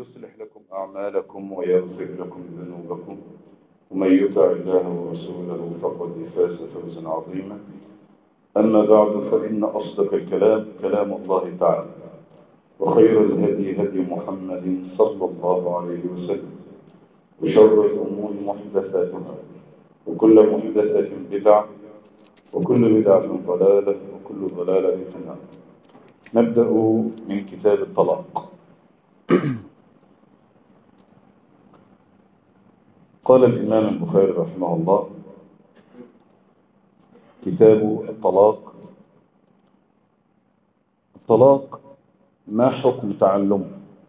يصلح لكم أعمالكم ويغفر لكم ذنوبكم ومن يطع الله ورسوله فقد فاز فوزا عظيما أما بعد فإن أصدق الكلام كلام الله تعالى وخير الهدي هدي محمد صلى الله عليه وسلم وشر الأمور محدثاتها وكل محدثة بدعة وكل بدعة ضلالة وكل ضلالة في النار نبدأ من كتاب الطلاق قال الإمام البخاري رحمه الله كتاب الطلاق الطلاق ما حكم تعلمه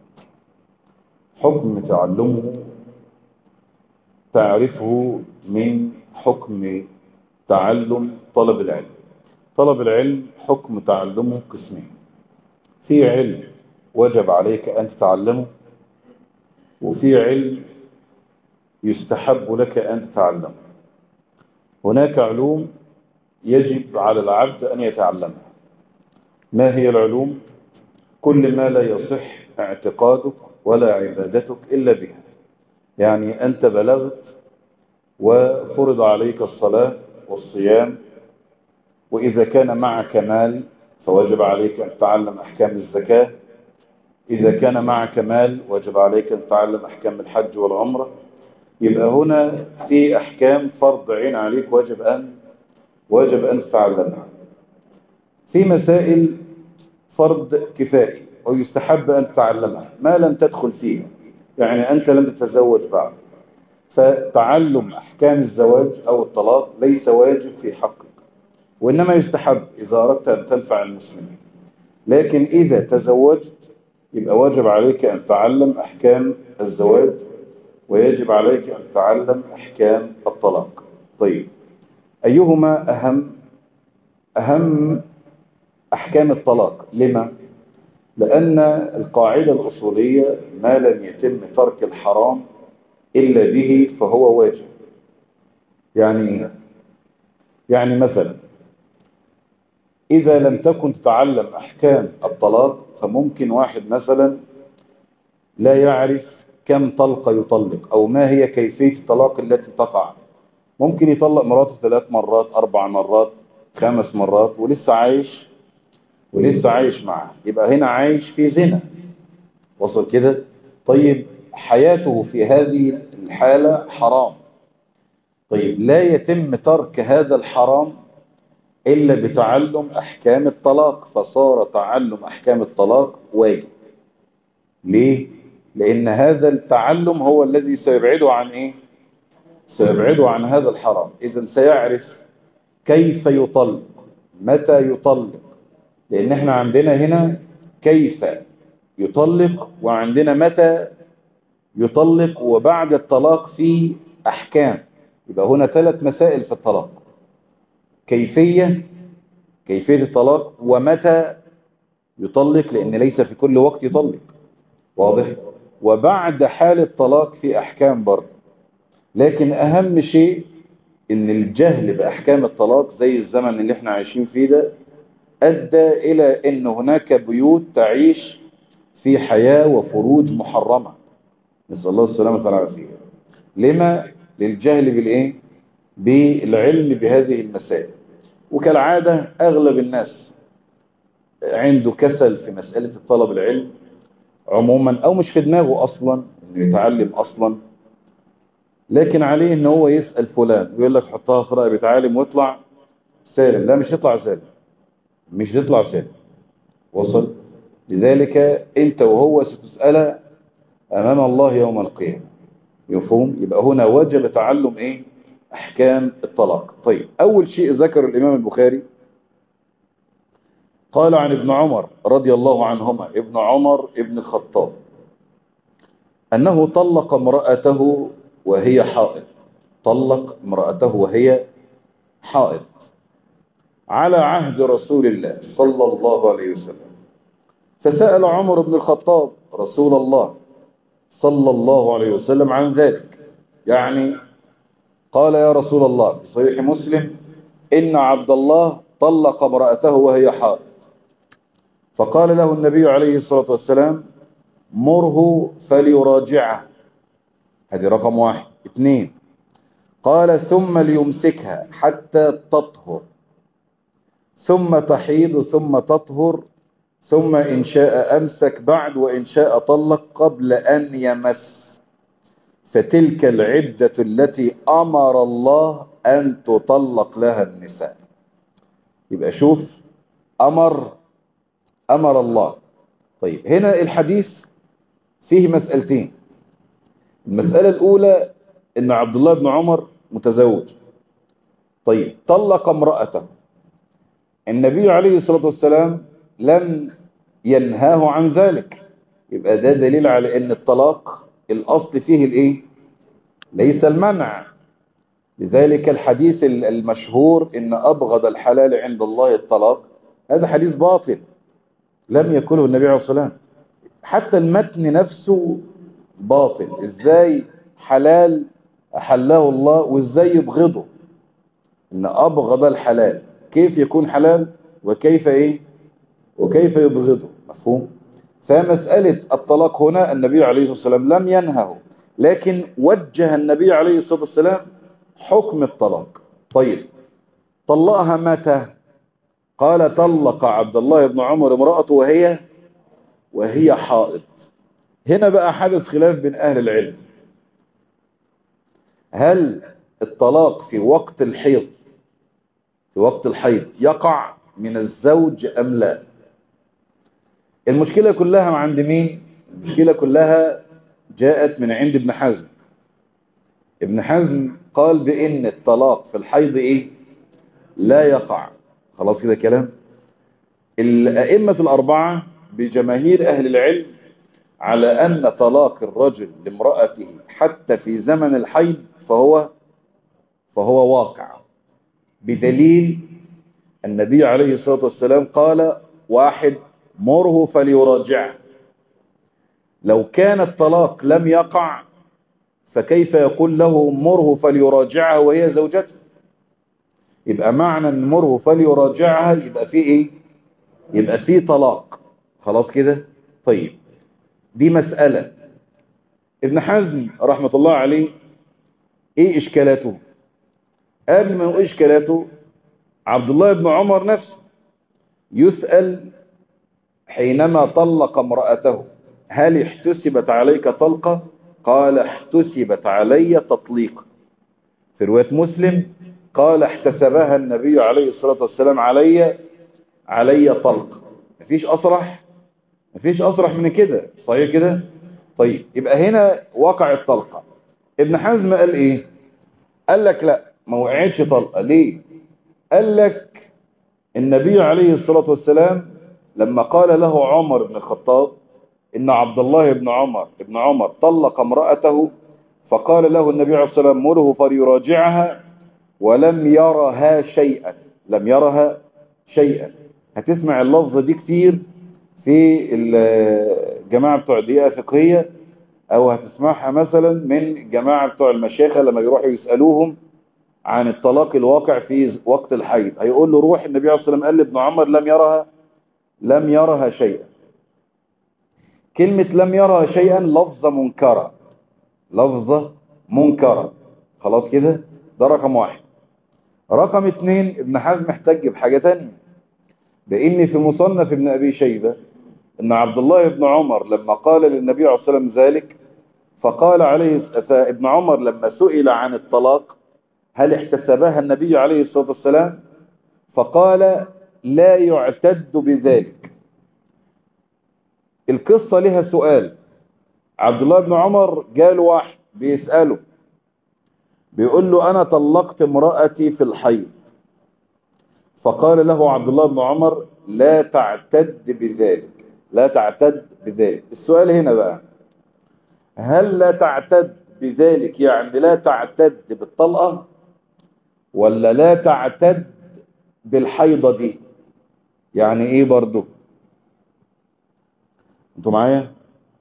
حكم تعلمه تعرفه من حكم تعلم طلب العلم طلب العلم حكم تعلمه قسمين في علم وجب عليك أن تتعلمه وفي علم يستحب لك أن تتعلمه هناك علوم يجب على العبد أن يتعلمها ما هي العلوم؟ كل ما لا يصح اعتقادك ولا عبادتك إلا بها يعني أنت بلغت وفرض عليك الصلاة والصيام وإذا كان معك مال فوجب عليك أن تتعلم أحكام الزكاة إذا كان معك مال وجب عليك أن تتعلم أحكام الحج والعمرة يبقى هنا في أحكام فرض عين عليك واجب أن واجب أن تتعلمها في مسائل فرض كفائي أو يستحب أن تتعلمها ما لم تدخل فيها يعني أنت لم تتزوج بعد فتعلم أحكام الزواج أو الطلاق ليس واجب في حقك وإنما يستحب إذا أردت أن تنفع المسلمين لكن إذا تزوجت يبقى واجب عليك أن تتعلم أحكام الزواج ويجب عليك أن تتعلم أحكام الطلاق طيب أيهما أهم أهم أحكام الطلاق لما؟ لأن القاعدة الأصولية ما لم يتم ترك الحرام إلا به فهو واجب يعني يعني مثلا إذا لم تكن تتعلم أحكام الطلاق فممكن واحد مثلا لا يعرف كم طلقة يطلق أو ما هي كيفية الطلاق التي تقع ممكن يطلق مراته ثلاث مرات أربع مرات خمس مرات ولسه عايش ولسه عايش معها يبقى هنا عايش في زنا وصل كده طيب حياته في هذه الحالة حرام طيب لا يتم ترك هذا الحرام إلا بتعلم أحكام الطلاق فصار تعلم أحكام الطلاق واجب ليه؟ لأن هذا التعلم هو الذي سيبعده عن إيه؟ سيبعده عن هذا الحرام إذا سيعرف كيف يطلق متى يطلق لأن احنا عندنا هنا كيف يطلق وعندنا متى يطلق وبعد الطلاق في أحكام يبقى هنا ثلاث مسائل في الطلاق كيفية كيفية الطلاق ومتى يطلق لأن ليس في كل وقت يطلق واضح وبعد حال الطلاق في أحكام برضه لكن أهم شيء إن الجهل بأحكام الطلاق زي الزمن اللي احنا عايشين فيه ده أدى إلى أن هناك بيوت تعيش في حياة وفروج محرمة نسأل الله السلامة والعافية لما للجهل بالإيه بالعلم بهذه المسائل وكالعادة أغلب الناس عنده كسل في مسألة الطلب العلم عموما أو مش في دماغه أصلا إنه يتعلم أصلا لكن عليه إن هو يسأل فلان ويقول لك حطها في رقبة عالم واطلع سالم لا مش يطلع سالم مش تطلع سالم وصل لذلك أنت وهو ستسأل أمام الله يوم القيامة يفهم يبقى هنا وجب تعلم إيه أحكام الطلاق طيب أول شيء ذكر الإمام البخاري قال عن ابن عمر رضي الله عنهما ابن عمر ابن الخطاب أنه طلق امرأته وهي حائض طلق امرأته وهي حائض على عهد رسول الله صلى الله عليه وسلم فسأل عمر بن الخطاب رسول الله صلى الله عليه وسلم عن ذلك يعني قال يا رسول الله في صحيح مسلم إن عبد الله طلق امرأته وهي حائض فقال له النبي عليه الصلاة والسلام مره فليراجعه هذه رقم واحد اثنين قال ثم ليمسكها حتى تطهر ثم تحيض ثم تطهر ثم إن شاء أمسك بعد وإن شاء طلق قبل أن يمس فتلك العدة التي أمر الله أن تطلق لها النساء يبقى شوف أمر أمر الله طيب هنا الحديث فيه مسألتين المسألة الأولى إن عبد الله بن عمر متزوج طيب طلق امرأته النبي عليه الصلاة والسلام لم ينهاه عن ذلك يبقى ده دليل على ان الطلاق الاصل فيه الايه ليس المنع لذلك الحديث المشهور ان ابغض الحلال عند الله الطلاق هذا حديث باطل لم يقله النبي عليه الصلاة والسلام حتى المتن نفسه باطل ازاي حلال أحله الله وازاي يبغضه ان ابغض الحلال كيف يكون حلال وكيف ايه وكيف يبغضه مفهوم فمسألة الطلاق هنا النبي عليه الصلاة والسلام لم ينهه لكن وجه النبي عليه الصلاة والسلام حكم الطلاق طيب طلقها متى قال طلق عبد الله بن عمر امرأته وهي وهي حائض هنا بقى حدث خلاف بين أهل العلم هل الطلاق في وقت الحيض في وقت الحيض يقع من الزوج أم لا المشكلة كلها عند مين المشكلة كلها جاءت من عند ابن حزم ابن حزم قال بإن الطلاق في الحيض إيه لا يقع خلاص كده كلام الأئمة الأربعة بجماهير أهل العلم على أن طلاق الرجل لامرأته حتى في زمن الحيض فهو فهو واقع بدليل النبي عليه الصلاة والسلام قال واحد مره فليراجعه لو كان الطلاق لم يقع فكيف يقول له مره فليراجعها وهي زوجته يبقى معنى ان مره فليراجعها يبقى فيه ايه يبقى فيه طلاق خلاص كده طيب دي مسألة ابن حزم رحمة الله عليه ايه اشكالاته قبل ما يقول اشكالاته عبد الله بن عمر نفسه يسأل حينما طلق امرأته هل احتسبت عليك طلقة قال احتسبت علي تطليق في رواية مسلم قال احتسبها النبي عليه الصلاة والسلام علي علي طلق مفيش أصرح مفيش أصرح من كده صحيح كده طيب يبقى هنا وقع الطلقة ابن حزم قال ايه قال لك لا ما وقعتش طلقة ليه قال لك النبي عليه الصلاة والسلام لما قال له عمر بن الخطاب إن عبد الله بن عمر ابن عمر طلق امرأته فقال له النبي عليه الصلاة والسلام مره فليراجعها ولم يرها شيئا لم يرها شيئا هتسمع اللفظة دي كتير في الجماعة بتوع دقيقة فقهية أو هتسمعها مثلا من جماعة بتوع المشايخة لما يروحوا يسألوهم عن الطلاق الواقع في وقت الحيض هيقول له روح النبي عليه الصلاة والسلام قال لابن عمر لم يرها لم يرها شيئا كلمة لم يرها شيئا لفظة منكرة لفظة منكرة خلاص كده ده رقم واحد رقم اتنين ابن حزم احتج بحاجة تانية بإن في مصنف ابن أبي شيبة إن عبد الله بن عمر لما قال للنبي عليه الصلاة والسلام ذلك فقال عليه فابن عمر لما سئل عن الطلاق هل احتسبها النبي عليه الصلاة والسلام فقال لا يعتد بذلك القصة لها سؤال عبد الله بن عمر قال واحد بيسأله بيقول له أنا طلقت امرأتي في الحيض فقال له عبد الله بن عمر لا تعتد بذلك لا تعتد بذلك السؤال هنا بقى هل لا تعتد بذلك يعني لا تعتد بالطلقة ولا لا تعتد بالحيضة دي يعني ايه برضو انتوا معايا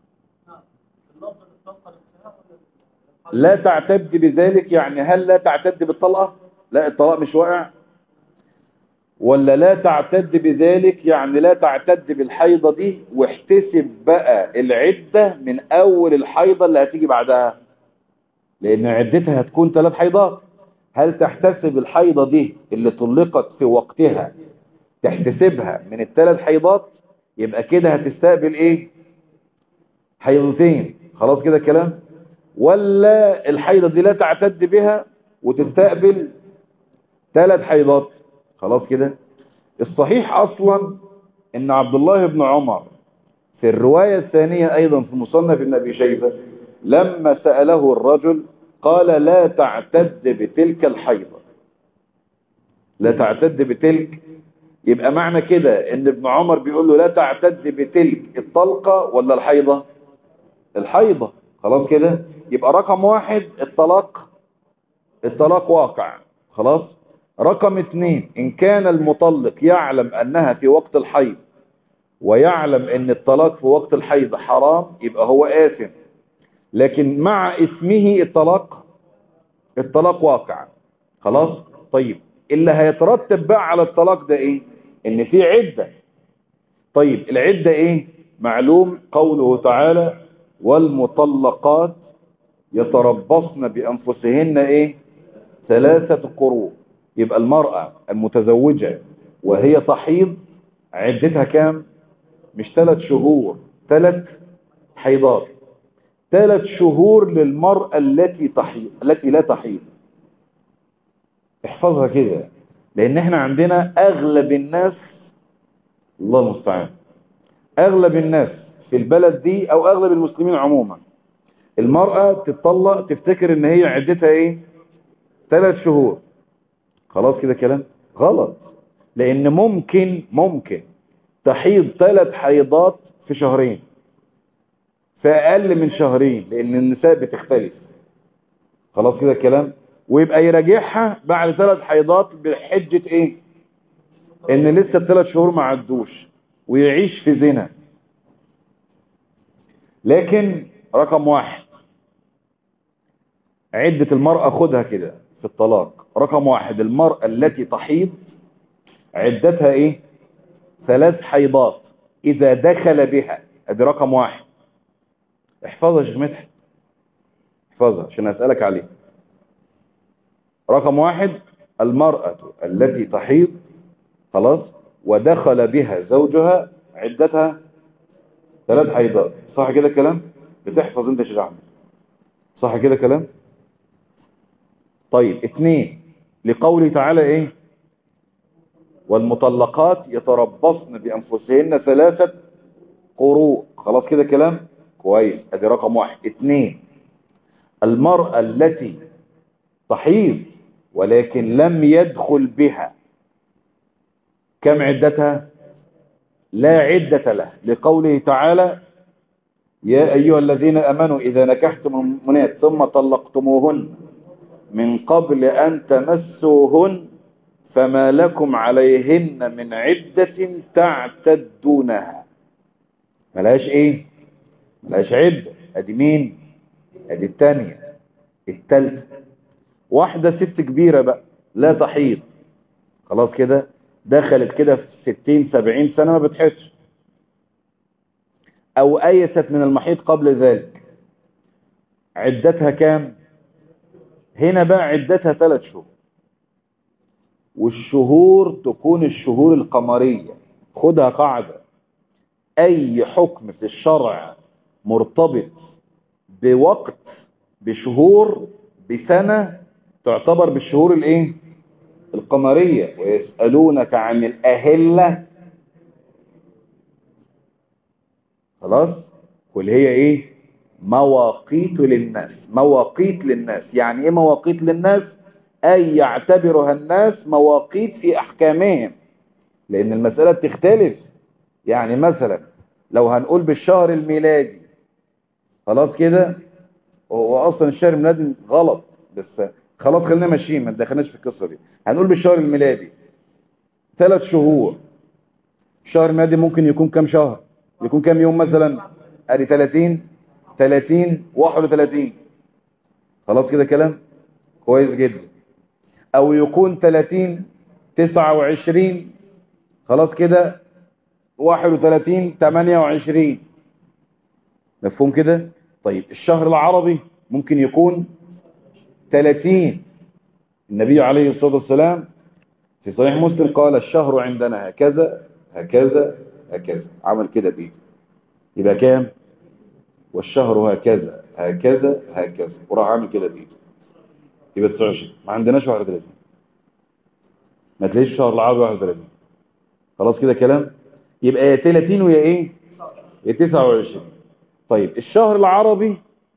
لا تعتد بذلك يعني هل لا تعتد بالطلقة لا الطلاق مش واقع ولا لا تعتد بذلك يعني لا تعتد بالحيضة دي واحتسب بقى العدة من أول الحيضة اللي هتيجي بعدها لأن عدتها هتكون ثلاث حيضات هل تحتسب الحيضة دي اللي طلقت في وقتها تحتسبها من الثلاث حيضات يبقى كده هتستقبل ايه حيضتين خلاص كده كلام ولا الحيضة دي لا تعتد بها وتستقبل ثلاث حيضات خلاص كده الصحيح اصلا ان عبد الله بن عمر في الرواية الثانية ايضا في مصنف ابن ابي شيبة لما سأله الرجل قال لا تعتد بتلك الحيضة لا تعتد بتلك يبقى معنى كده ان ابن عمر بيقول له لا تعتد بتلك الطلقة ولا الحيضة الحيضة خلاص كده يبقى رقم واحد الطلاق الطلاق واقع خلاص رقم اتنين ان كان المطلق يعلم انها في وقت الحيض ويعلم ان الطلاق في وقت الحيض حرام يبقى هو آثم لكن مع اسمه الطلاق الطلاق واقع خلاص طيب اللي هيترتب بقى على الطلاق ده ايه ان في عدة طيب العدة ايه معلوم قوله تعالى والمطلقات يتربصن بأنفسهن ايه ثلاثة قروء يبقى المرأة المتزوجة وهي تحيض عدتها كام مش ثلاث شهور ثلاث حيضات ثلاث شهور للمرأة التي تحيض التي لا تحيض احفظها كده لان احنا عندنا اغلب الناس الله المستعان اغلب الناس في البلد دي او اغلب المسلمين عموما المرأة تتطلق تفتكر ان هي عدتها ايه ثلاث شهور خلاص كده كلام غلط لان ممكن ممكن تحيض ثلاث حيضات في شهرين في اقل من شهرين لان النساء بتختلف خلاص كده الكلام ويبقى يراجعها بعد ثلاث حيضات بحجة ايه ان لسه الثلاث شهور ما عدوش ويعيش في زنا لكن رقم واحد عدة المرأة خدها كده في الطلاق رقم واحد المرأة التي تحيض عدتها ايه ثلاث حيضات اذا دخل بها ادي رقم واحد احفظها يا شيخ مدحت احفظها عشان اسألك عليه رقم واحد المرأة التي تحيض خلاص ودخل بها زوجها عدتها ثلاث حيضات صح كده كلام بتحفظ انت شيخ احمد صح كده كلام طيب اتنين لقوله تعالى ايه والمطلقات يتربصن بانفسهن ثلاثة قروء خلاص كده كلام كويس ادي رقم واحد اتنين المرأة التي تحيض ولكن لم يدخل بها كم عدتها لا عدة له لقوله تعالى يا أيها الذين أمنوا إذا نكحتم المؤمنات ثم طلقتموهن من قبل أن تمسوهن فما لكم عليهن من عدة تعتدونها ملهاش ايه ملهاش عدة ادي مين ادي التانية التالتة واحدة ست كبيرة بقى لا تحيض خلاص كده دخلت كده في ستين سبعين سنة ما بتحيضش او ايست من المحيط قبل ذلك عدتها كام هنا بقى عدتها ثلاث شهور والشهور تكون الشهور القمرية خدها قاعدة اي حكم في الشرع مرتبط بوقت بشهور بسنة تعتبر بالشهور الايه القمرية ويسألونك عن الأهلة خلاص واللي هي ايه مواقيت للناس مواقيت للناس يعني ايه مواقيت للناس اي يعتبرها الناس مواقيت في احكامهم لان المسألة بتختلف يعني مثلا لو هنقول بالشهر الميلادي خلاص كده هو اصلا الشهر الميلادي غلط بس خلاص خلينا ماشيين ما تدخلناش في القصه دي هنقول بالشهر الميلادي ثلاث شهور الشهر الميلادي ممكن يكون كام شهر يكون كام يوم مثلا ادي 30 30 31 خلاص كده كلام كويس جدا او يكون 30 29 خلاص كده 31 28 مفهوم كده طيب الشهر العربي ممكن يكون 30 النبي عليه الصلاة والسلام في صحيح مسلم قال الشهر عندنا هكذا هكذا هكذا عمل كده بإيده يبقى كام والشهر هكذا هكذا هكذا وراح عامل كده بإيده يبقى 29 ما عندناش 31 ما تلاقيش شهر العربي 31 خلاص كده كلام يبقى يا 30 ويا ايه يا 29 طيب الشهر العربي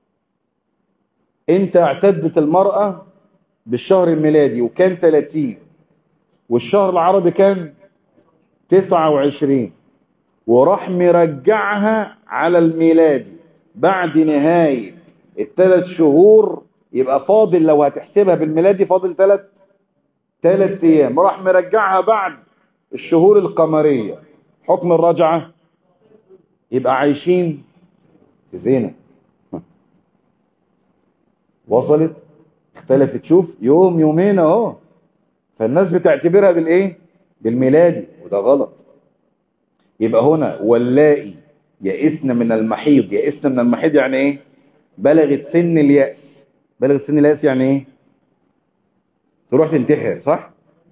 انت اعتدت المرأة بالشهر الميلادي وكان 30 والشهر العربي كان 29 وراح مرجعها على الميلادي بعد نهاية الثلاث شهور يبقى فاضل لو هتحسبها بالميلادي فاضل ثلاث ثلاث ايام راح مرجعها بعد الشهور القمرية حكم الرجعة يبقى عايشين في زينة وصلت اختلفت شوف يوم يومين اهو فالناس بتعتبرها بالايه بالميلادي وده غلط يبقى هنا واللائي يئسن من المحيض يئسن من المحيض يعني ايه بلغت سن اليأس بلغت سن اليأس يعني ايه تروح تنتحر صح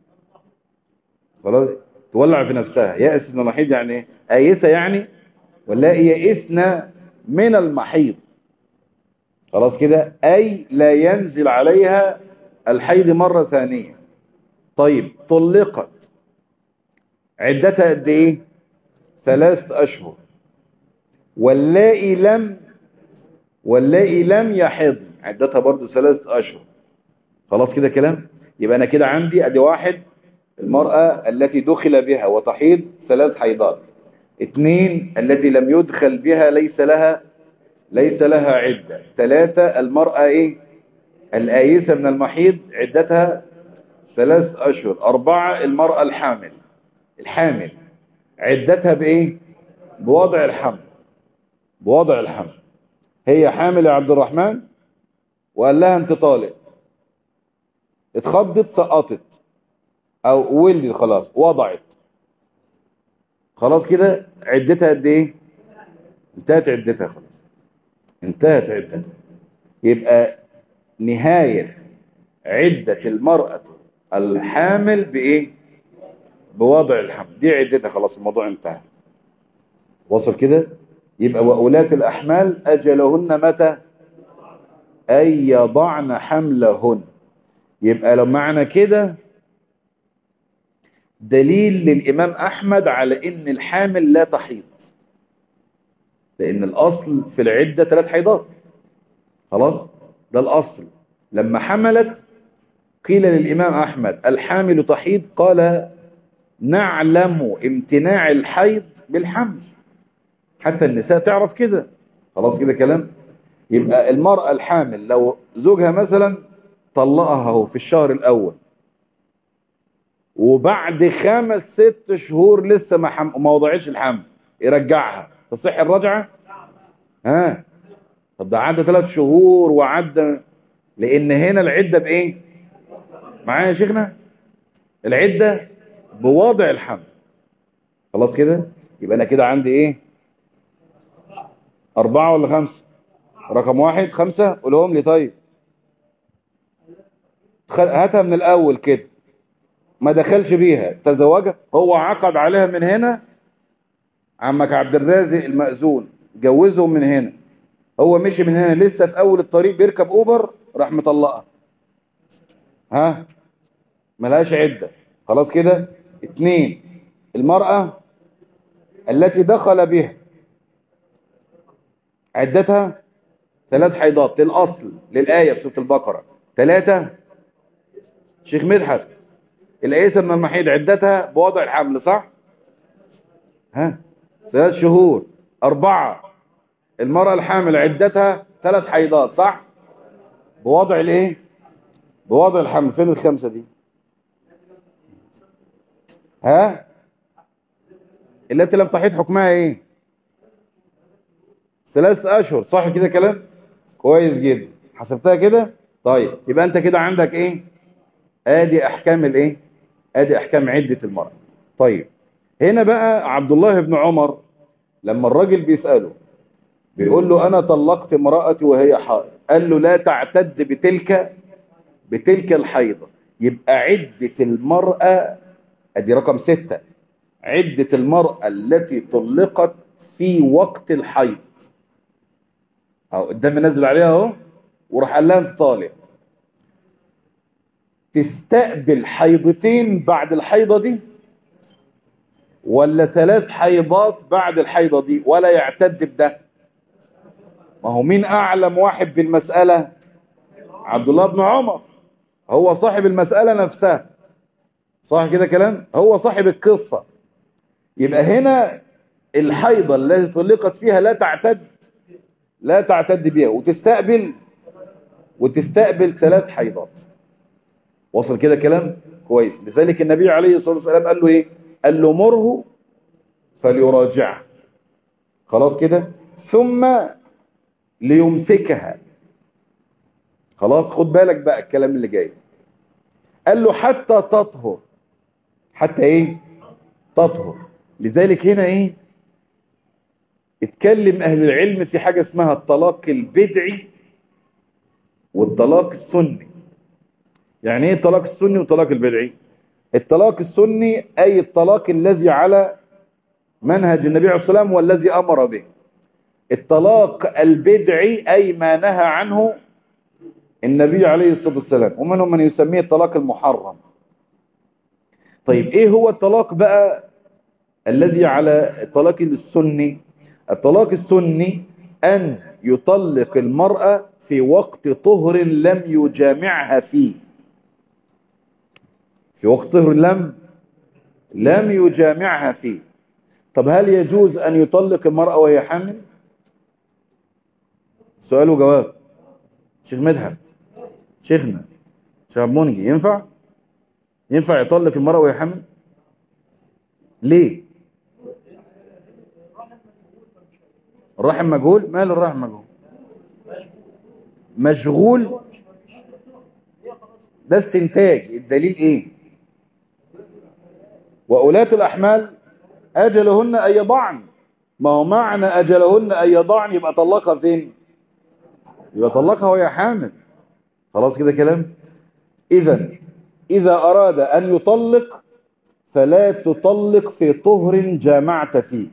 خلاص تولع في نفسها يأس من المحيض يعني ايه آيسة يعني واللائي يئسن من المحيض خلاص كده أي لا ينزل عليها الحيض مرة ثانية طيب طلقت عدتها قد ايه ثلاثة أشهر واللائي لم واللائي لم يحض عدتها برضو ثلاثة أشهر خلاص كده كلام يبقى أنا كده عندي أدي واحد المرأة التي دخل بها وتحيض ثلاث حيضات اثنين التي لم يدخل بها ليس لها ليس لها عدة ثلاثة المرأة ايه الآيسة من المحيض عدتها ثلاث أشهر أربعة المرأة الحامل الحامل عدتها بإيه بوضع الحمل بوضع الحمل هي حامل يا عبد الرحمن وقال لها انت طالق اتخضت سقطت او ولدت خلاص وضعت خلاص كده عدتها قد ايه انتهت عدتها خلاص انتهت عدتها يبقى نهاية عدة المرأة الحامل بإيه بوضع الحمل دي عدتها خلاص الموضوع انتهى وصل كده يبقى وأولاة الأحمال أجلهن متى أي يضعن حملهن يبقى لو معنى كده دليل للإمام أحمد على إن الحامل لا تحيض لأن الأصل في العدة ثلاث حيضات خلاص ده الأصل لما حملت قيل للإمام أحمد الحامل تحيض قال نعلم امتناع الحيض بالحمل حتى النساء تعرف كده خلاص كده كلام يبقى المرأة الحامل لو زوجها مثلا طلقها هو في الشهر الأول وبعد خمس ست شهور لسه ما, حم... ما وضعتش الحمل يرجعها تصح الرجعة ها طب ده عدى ثلاث شهور وعدى لان هنا العدة بايه معايا يا شيخنا العدة بوضع الحمل خلاص كده يبقى انا كده عندي ايه اربعة ولا خمسة رقم واحد خمسة قولهم لي طيب هاتها من الاول كده ما دخلش بيها تزوجها هو عقد عليها من هنا عمك عبد الرازق المأذون جوزهم من هنا هو مشي من هنا لسه في اول الطريق بيركب اوبر راح مطلقها ها ملهاش عدة خلاص كده اتنين المرأة التي دخل بها عدتها ثلاث حيضات للأصل للآية في سورة البقرة ثلاثة شيخ مدحت الآيسة من المحيض عدتها بوضع الحمل صح ها ثلاث شهور أربعة المرأة الحامل عدتها ثلاث حيضات صح بوضع الايه بوضع الحمل فين الخمسة دي ها التي لم تحيط حكمها ايه ثلاثة اشهر صح كده كلام كويس جدا حسبتها كده طيب يبقى انت كده عندك ايه ادي احكام الايه ادي احكام عدة المرأة طيب هنا بقى عبد الله بن عمر لما الراجل بيسأله بيقول له انا طلقت امرأتي وهي حائض قال له لا تعتد بتلك بتلك الحيضة يبقى عدة المرأة ادي رقم ستة عدة المرأة التي طلقت في وقت الحيض اهو الدم نزل عليها اهو وراح قال لها انت طالق تستقبل حيضتين بعد الحيضة دي ولا ثلاث حيضات بعد الحيضة دي ولا يعتد بده ما هو مين أعلم واحد بالمسألة عبد الله بن عمر هو صاحب المسألة نفسها صح كده كلام هو صاحب القصة يبقى هنا الحيضة التي طلقت فيها لا تعتد لا تعتد بها وتستقبل وتستقبل ثلاث حيضات وصل كده كلام كويس لذلك النبي عليه الصلاة والسلام قال له ايه قال له مره فليراجعها خلاص كده ثم ليمسكها خلاص خد بالك بقى الكلام اللي جاي قال له حتى تطهر حتى ايه تطهر لذلك هنا ايه اتكلم اهل العلم في حاجة اسمها الطلاق البدعي والطلاق السني يعني ايه الطلاق السني والطلاق البدعي الطلاق السني اي الطلاق الذي على منهج النبي عليه الصلاة والسلام والذي امر به الطلاق البدعي اي ما نهى عنه النبي عليه الصلاة والسلام ومنهم من يسميه الطلاق المحرم طيب ايه هو الطلاق بقى الذي على الطلاق السني الطلاق السني ان يطلق المرأة في وقت طهر لم يجامعها فيه في وقت طهر لم لم يجامعها فيه طب هل يجوز ان يطلق المرأة وهي حامل سؤال وجواب شيخ مدحت شيخنا شيخ منجي ينفع ينفع يطلق المرأة وهي حامل ليه الرحم مجهول مال الرحم مجهول مشغول ده استنتاج الدليل ايه وأولاة الأحمال أجلهن أن يضعن ما هو معنى أجلهن أن يضعن يبقى طلقها فين يبقى طلقها وهي حامل خلاص كده كلام إذا إذا أراد أن يطلق فلا تطلق في طهر جامعت فيه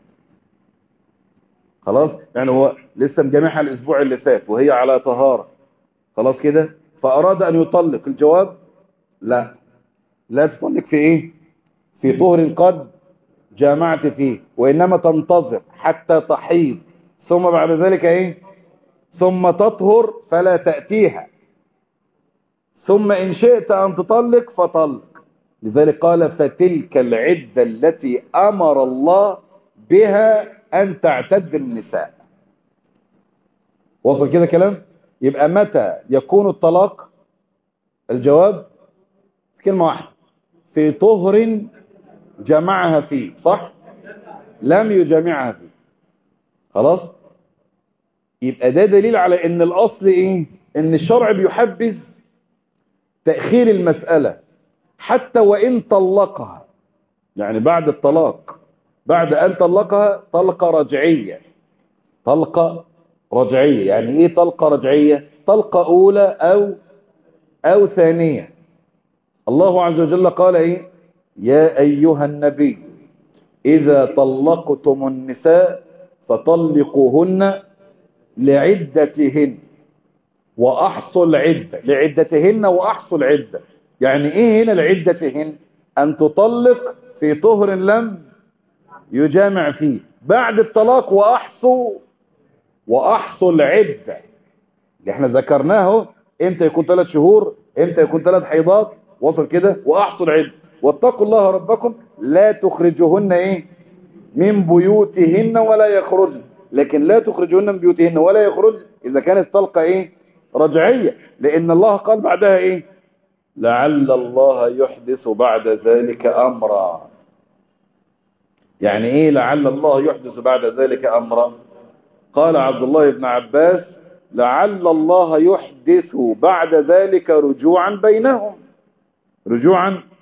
خلاص يعني هو لسه مجامعها الأسبوع اللي فات وهي على طهارة خلاص كده فأراد أن يطلق الجواب لا لا تطلق في إيه في طهر قد جامعت فيه وإنما تنتظر حتى تحيض ثم بعد ذلك إيه ثم تطهر فلا تأتيها ثم إن شئت أن تطلق فطلق لذلك قال فتلك العدة التي أمر الله بها أن تعتد النساء وصل كده كلام يبقى متى يكون الطلاق الجواب كلمة واحدة في طهر جمعها فيه صح لم يجامعها فيه خلاص يبقى ده دليل على ان الاصل ايه ان الشرع بيحبذ تأخير المسألة حتى وإن طلقها يعني بعد الطلاق بعد أن طلقها طلقة رجعية طلقة رجعية يعني إيه طلقة رجعية طلقة أولى أو أو ثانية الله عز وجل قال إيه يا أيها النبي إذا طلقتم النساء فطلقوهن لعدتهن وأحصوا العدة لعدتهن وأحصوا العدة يعني إيه هنا لعدتهن أن تطلق في طهر لم يجامع فيه بعد الطلاق وأحصوا وأحصوا العدة اللي احنا ذكرناه امتى يكون ثلاث شهور امتى يكون ثلاث حيضات وصل كده وأحصوا العدة واتقوا الله ربكم لا تخرجوهن ايه من بيوتهن ولا يخرجن لكن لا تخرجوهن من بيوتهن ولا يخرج إذا كانت طلقة ايه رجعية لأن الله قال بعدها ايه لعل الله يحدث بعد ذلك أمرا يعني ايه لعل الله يحدث بعد ذلك أمرا قال عبد الله بن عباس لعل الله يحدث بعد ذلك رجوعا بينهم رجوعا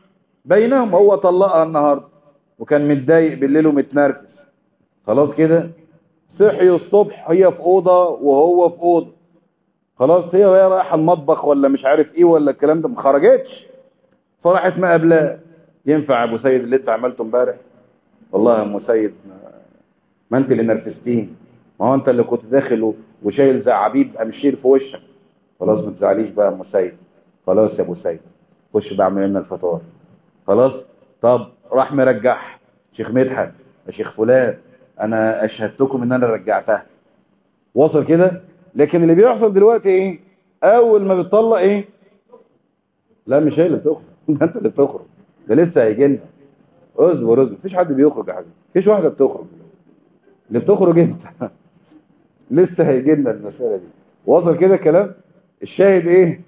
بينهم هو طلقها النهاردة وكان متضايق بالليل ومتنرفز خلاص كده صحي الصبح هي في أوضة وهو في أوضة خلاص هي وهي رايحة المطبخ ولا مش عارف ايه ولا الكلام ده ما خرجتش فراحت ما قبلها ينفع ابو سيد اللي انت عملته امبارح والله يا ام سيد ما انت اللي نرفزتيني ما هو انت اللي كنت داخل وشايل زعابيب امشير في وشك خلاص ما تزعليش بقى يا ام سيد خلاص يا ابو سيد خش بقى اعمل لنا الفطار خلاص طب راح مرجعها شيخ مدحت يا شيخ فلان انا اشهدتكم ان انا رجعتها وصل كده لكن اللي بيحصل دلوقتي ايه اول ما بتطلق ايه لا مش هي اللي بتخرج ده انت اللي بتخرج ده لسه هيجي لنا اصبر اصبر مفيش حد بيخرج يا حبيبي مفيش واحده بتخرج اللي بتخرج انت لسه هيجي لنا المساله دي وصل كده الكلام الشاهد ايه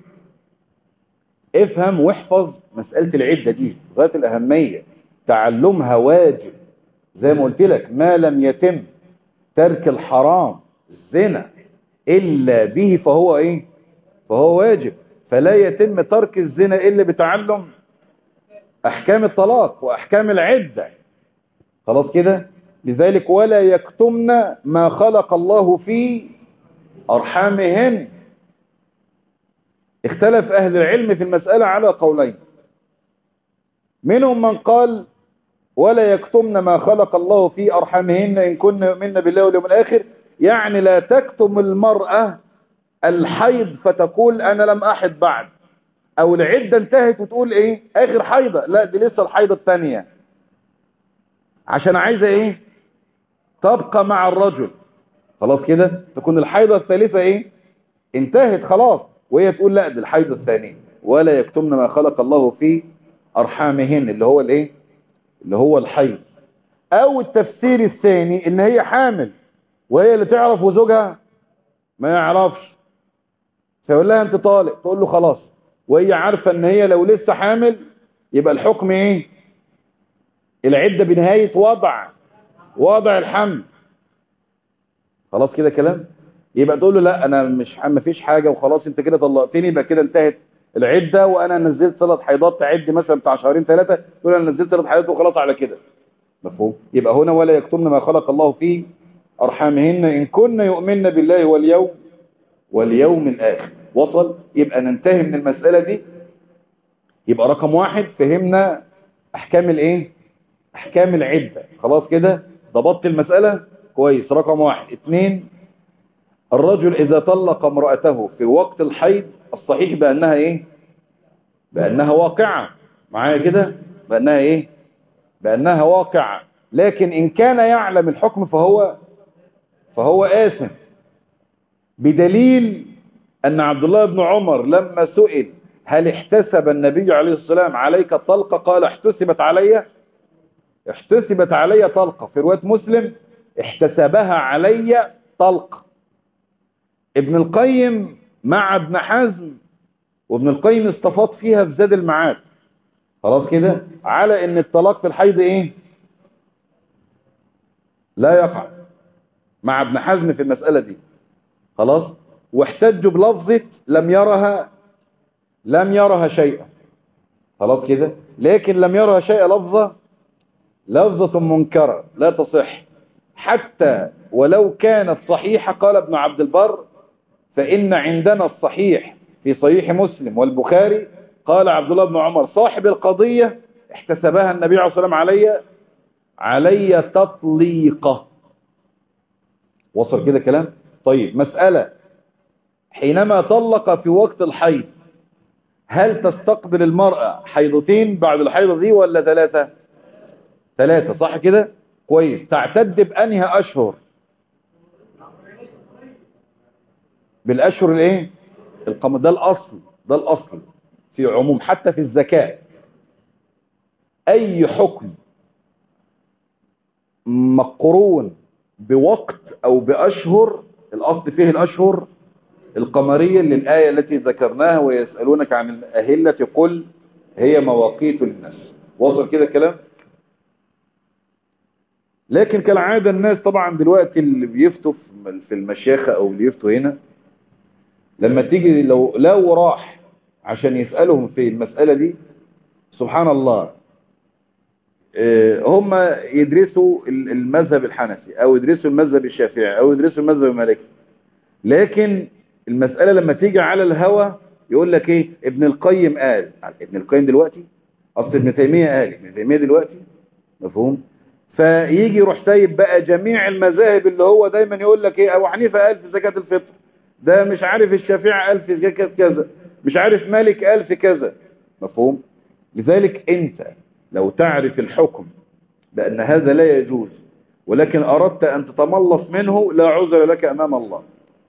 افهم واحفظ مساله العده دي غايه الاهميه تعلمها واجب زي ما قلت لك ما لم يتم ترك الحرام الزنا إلا به فهو إيه فهو واجب فلا يتم ترك الزنا إلا بتعلم أحكام الطلاق وأحكام العدة خلاص كده لذلك ولا يكتمن ما خلق الله في أرحامهن اختلف أهل العلم في المسألة على قولين منهم من قال ولا يكتمن ما خلق الله في أرحامهن إن كن يؤمن بالله واليوم الآخر يعني لا تكتم المرأة الحيض فتقول أنا لم أحد بعد أو العدة انتهت وتقول إيه آخر حيضة لا دي لسه الحيضة الثانية عشان عايزة إيه تبقى مع الرجل خلاص كده تكون الحيضة الثالثة إيه انتهت خلاص وهي تقول لا دي الحيضة الثانية ولا يكتمن ما خلق الله في أرحامهن اللي هو الإيه اللي هو الحيض أو التفسير الثاني إن هي حامل وهي اللي تعرف وزوجها ما يعرفش فيقول لها انت طالق تقول له خلاص وهي عارفة ان هي لو لسه حامل يبقى الحكم ايه العدة بنهاية وضع وضع الحمل خلاص كده كلام يبقى تقول له لا انا مش ما فيش حاجة وخلاص انت كده طلقتني يبقى كده انتهت العدة وانا نزلت ثلاث حيضات تعد مثلا بتاع شهرين ثلاثة تقول انا نزلت ثلاث حيضات وخلاص على كده مفهوم يبقى هنا ولا يكتمن ما خلق الله فيه أرحامهن إن كن يؤمن بالله واليوم واليوم الآخر وصل يبقى ننتهي من المسألة دي يبقى رقم واحد فهمنا أحكام الإيه أحكام العدة خلاص كده ضبطت المسألة كويس رقم واحد اتنين الرجل إذا طلق امرأته في وقت الحيض الصحيح بأنها إيه بأنها واقعة معايا كده بأنها إيه بأنها واقعة لكن إن كان يعلم الحكم فهو فهو آثم بدليل أن عبد الله بن عمر لما سئل هل احتسب النبي عليه الصلاة والسلام عليك الطلقة قال احتسبت علي احتسبت علي طلقة في رواية مسلم احتسبها علي طلقة ابن القيم مع ابن حزم وابن القيم استفاض فيها في زاد المعاد خلاص كده على ان الطلاق في الحيض ايه لا يقع مع ابن حزم في المسألة دي خلاص واحتجوا بلفظة لم يرها لم يرها شيئا خلاص كده لكن لم يرها شيئا لفظة لفظة منكرة لا تصح حتى ولو كانت صحيحة قال ابن عبد البر فإن عندنا الصحيح في صحيح مسلم والبخاري قال عبد الله بن عمر صاحب القضية احتسبها النبي عليه الصلاة والسلام علي علي تطليقه وصل كده كلام طيب مسألة حينما طلق في وقت الحيض هل تستقبل المرأة حيضتين بعد الحيضة دي ولا ثلاثة ثلاثة صح كده كويس تعتد بأنهى أشهر بالأشهر الايه القمر ده الأصل ده الأصل في عموم حتى في الزكاة أي حكم مقرون بوقت أو بأشهر الأصل فيه الأشهر القمرية للآية التي ذكرناها ويسألونك عن الأهلة قل هي مواقيت للناس وصل كده الكلام لكن كالعادة الناس طبعا دلوقتي اللي بيفتوا في المشيخة أو اللي يفتوا هنا لما تيجي لو لو راح عشان يسألهم في المسألة دي سبحان الله آه، هم يدرسوا ال- المذهب الحنفي او يدرسوا المذهب الشافعي او يدرسوا المذهب المالكي لكن المسألة لما تيجي على الهوى يقول لك ايه ابن القيم قال ابن القيم دلوقتي اصل ابن تيمية قال ابن تيمية دلوقتي مفهوم فيجي يروح سايب بقى جميع المذاهب اللي هو دايما يقول لك ايه ابو حنيفة قال في زكاة الفطر ده مش عارف الشافعي قال في زكاة كذا مش عارف مالك قال في كذا مفهوم لذلك انت لو تعرف الحكم بأن هذا لا يجوز ولكن أردت أن تتملص منه لا عذر لك أمام الله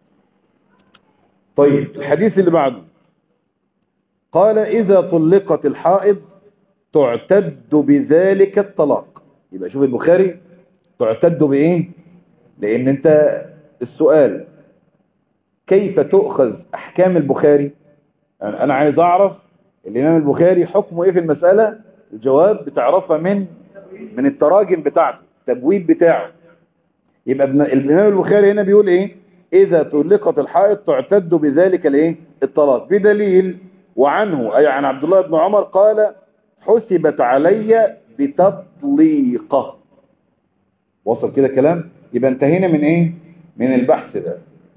طيب الحديث اللي بعده قال إذا طلقت الحائض تعتد بذلك الطلاق يبقى شوف البخاري تعتد بإيه لأن أنت السؤال كيف تؤخذ أحكام البخاري يعني أنا عايز أعرف الإمام البخاري حكمه إيه في المسألة الجواب بتعرفها من من التراجم بتاعته التبويب بتاعه يبقى ابن الإمام البخاري هنا بيقول إيه إذا طلقت الحائض تعتد بذلك الإيه الطلاق بدليل وعنه أي عن عبد الله بن عمر قال حسبت علي بتطليقة وصل كده كلام يبقى انتهينا من إيه من البحث ده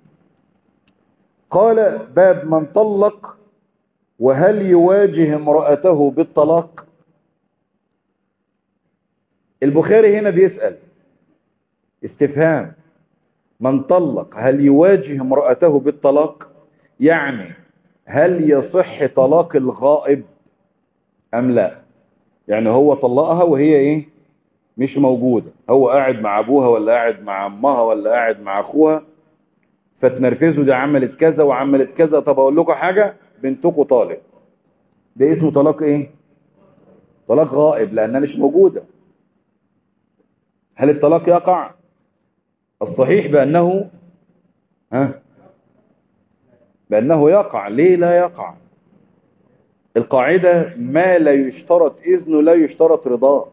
قال باب من طلق وهل يواجه امرأته بالطلاق البخاري هنا بيسأل استفهام من طلق هل يواجه امرأته بالطلاق يعني هل يصح طلاق الغائب أم لا يعني هو طلقها وهي ايه مش موجودة هو قاعد مع ابوها ولا قاعد مع امها ولا قاعد مع اخوها فتنرفزوا دي عملت كذا وعملت كذا طب اقول لكم حاجة بنتكم طالق ده اسمه طلاق ايه طلاق غائب لانها مش موجودة هل الطلاق يقع الصحيح بانه ها بانه يقع ليه لا يقع القاعدة ما لا يشترط إذنه لا يشترط رضاه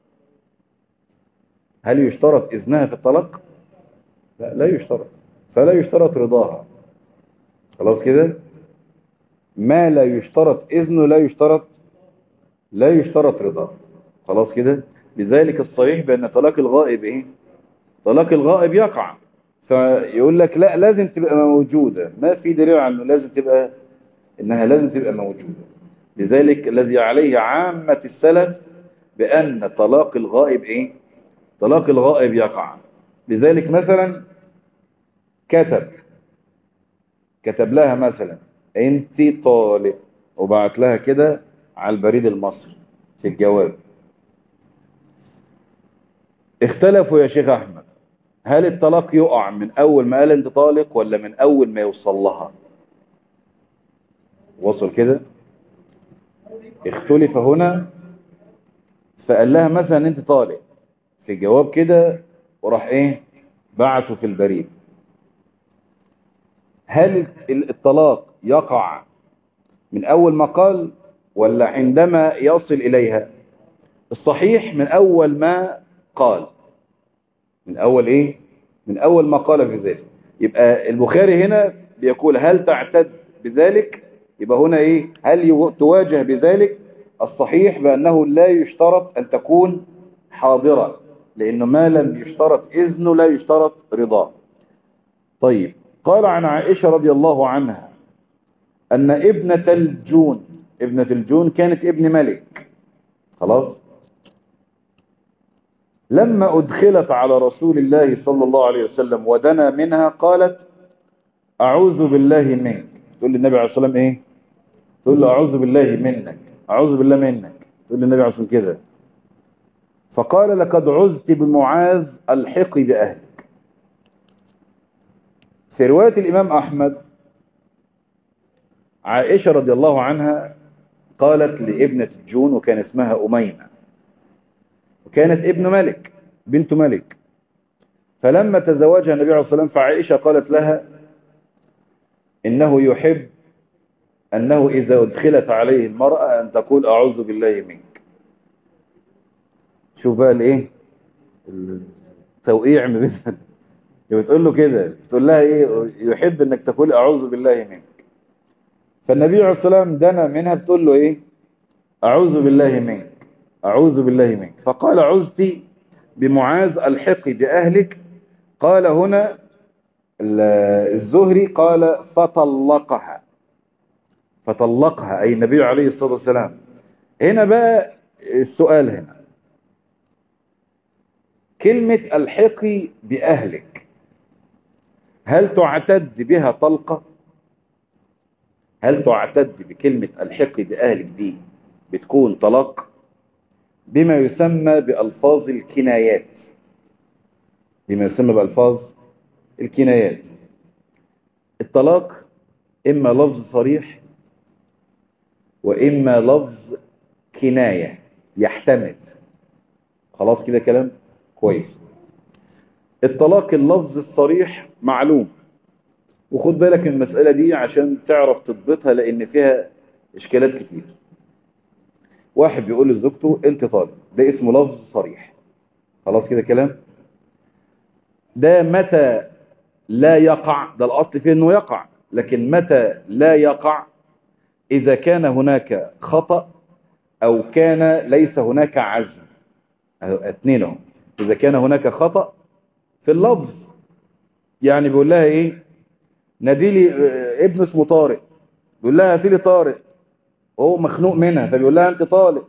هل يشترط إذنها في الطلاق؟ لا لا يشترط فلا يشترط رضاها خلاص كده ما لا يشترط إذنه لا يشترط لا يشترط رضاه خلاص كده لذلك الصحيح بأن طلاق الغائب إيه طلاق الغائب يقع فيقول لك لا لازم تبقى موجودة ما في دليل عنه لازم تبقى إنها لازم تبقى موجودة لذلك الذي عليه عامة السلف بأن طلاق الغائب إيه طلاق الغائب يقع لذلك مثلا كتب كتب لها مثلا انت طالق وبعت لها كده على البريد المصري في الجواب اختلفوا يا شيخ احمد هل الطلاق يقع من اول ما قال انت طالق ولا من اول ما يوصل لها وصل كده اختلف هنا فقال لها مثلا انت طالق في جواب كده وراح ايه بعته في البريد هل الطلاق يقع من اول ما قال ولا عندما يصل اليها الصحيح من اول ما قال من اول ايه من اول ما قال في ذلك يبقى البخاري هنا بيقول هل تعتد بذلك يبقى هنا ايه هل تواجه بذلك الصحيح بانه لا يشترط ان تكون حاضرة لانه ما لم يشترط اذنه لا يشترط رضاه طيب قال عن عائشة رضي الله عنها ان ابنة الجون ابنة الجون كانت ابن ملك خلاص لما أدخلت على رسول الله صلى الله عليه وسلم ودنا منها قالت أعوذ بالله منك تقول للنبي عليه الصلاة والسلام إيه تقول له أعوذ بالله منك أعوذ بالله منك تقول للنبي عليه الصلاة والسلام كده فقال لقد عزت بمعاذ الحقي بأهلك في رواية الإمام أحمد عائشة رضي الله عنها قالت لابنة الجون وكان اسمها أميمة وكانت ابن ملك بنت ملك فلما تزوجها النبي عليه الصلاة والسلام فعائشة قالت لها إنه يحب أنه إذا أدخلت عليه المرأة أن تقول أعوذ بالله منك شوف بقى الإيه التوقيع ما بين بتقول له كده بتقول لها إيه يحب أنك تقول أعوذ بالله منك فالنبي عليه الصلاة والسلام دنا منها بتقول له إيه أعوذ بالله منك أعوذ بالله منك فقال عزت بمعاذ الحقي بأهلك قال هنا الزهري قال فطلقها فطلقها أي النبي عليه الصلاة والسلام هنا بقى السؤال هنا كلمة الحقي بأهلك هل تعتد بها طلقة هل تعتد بكلمة الحقي بأهلك دي بتكون طلاق بما يسمى بألفاظ الكنايات بما يسمى بألفاظ الكنايات الطلاق إما لفظ صريح وإما لفظ كناية يحتمل خلاص كده كلام كويس الطلاق اللفظ الصريح معلوم وخد بالك من المسألة دي عشان تعرف تضبطها لأن فيها إشكالات كتير واحد بيقول لزوجته أنت طالق ده اسمه لفظ صريح خلاص كده كلام ده متى لا يقع ده الأصل فيه أنه يقع لكن متى لا يقع إذا كان هناك خطأ أو كان ليس هناك عزم اثنينهم إذا كان هناك خطأ في اللفظ يعني بيقول لها إيه نادي لي ابن اسمه طارق بيقول لها هاتي لي طارق وهو مخنوق منها فبيقول لها أنت طالق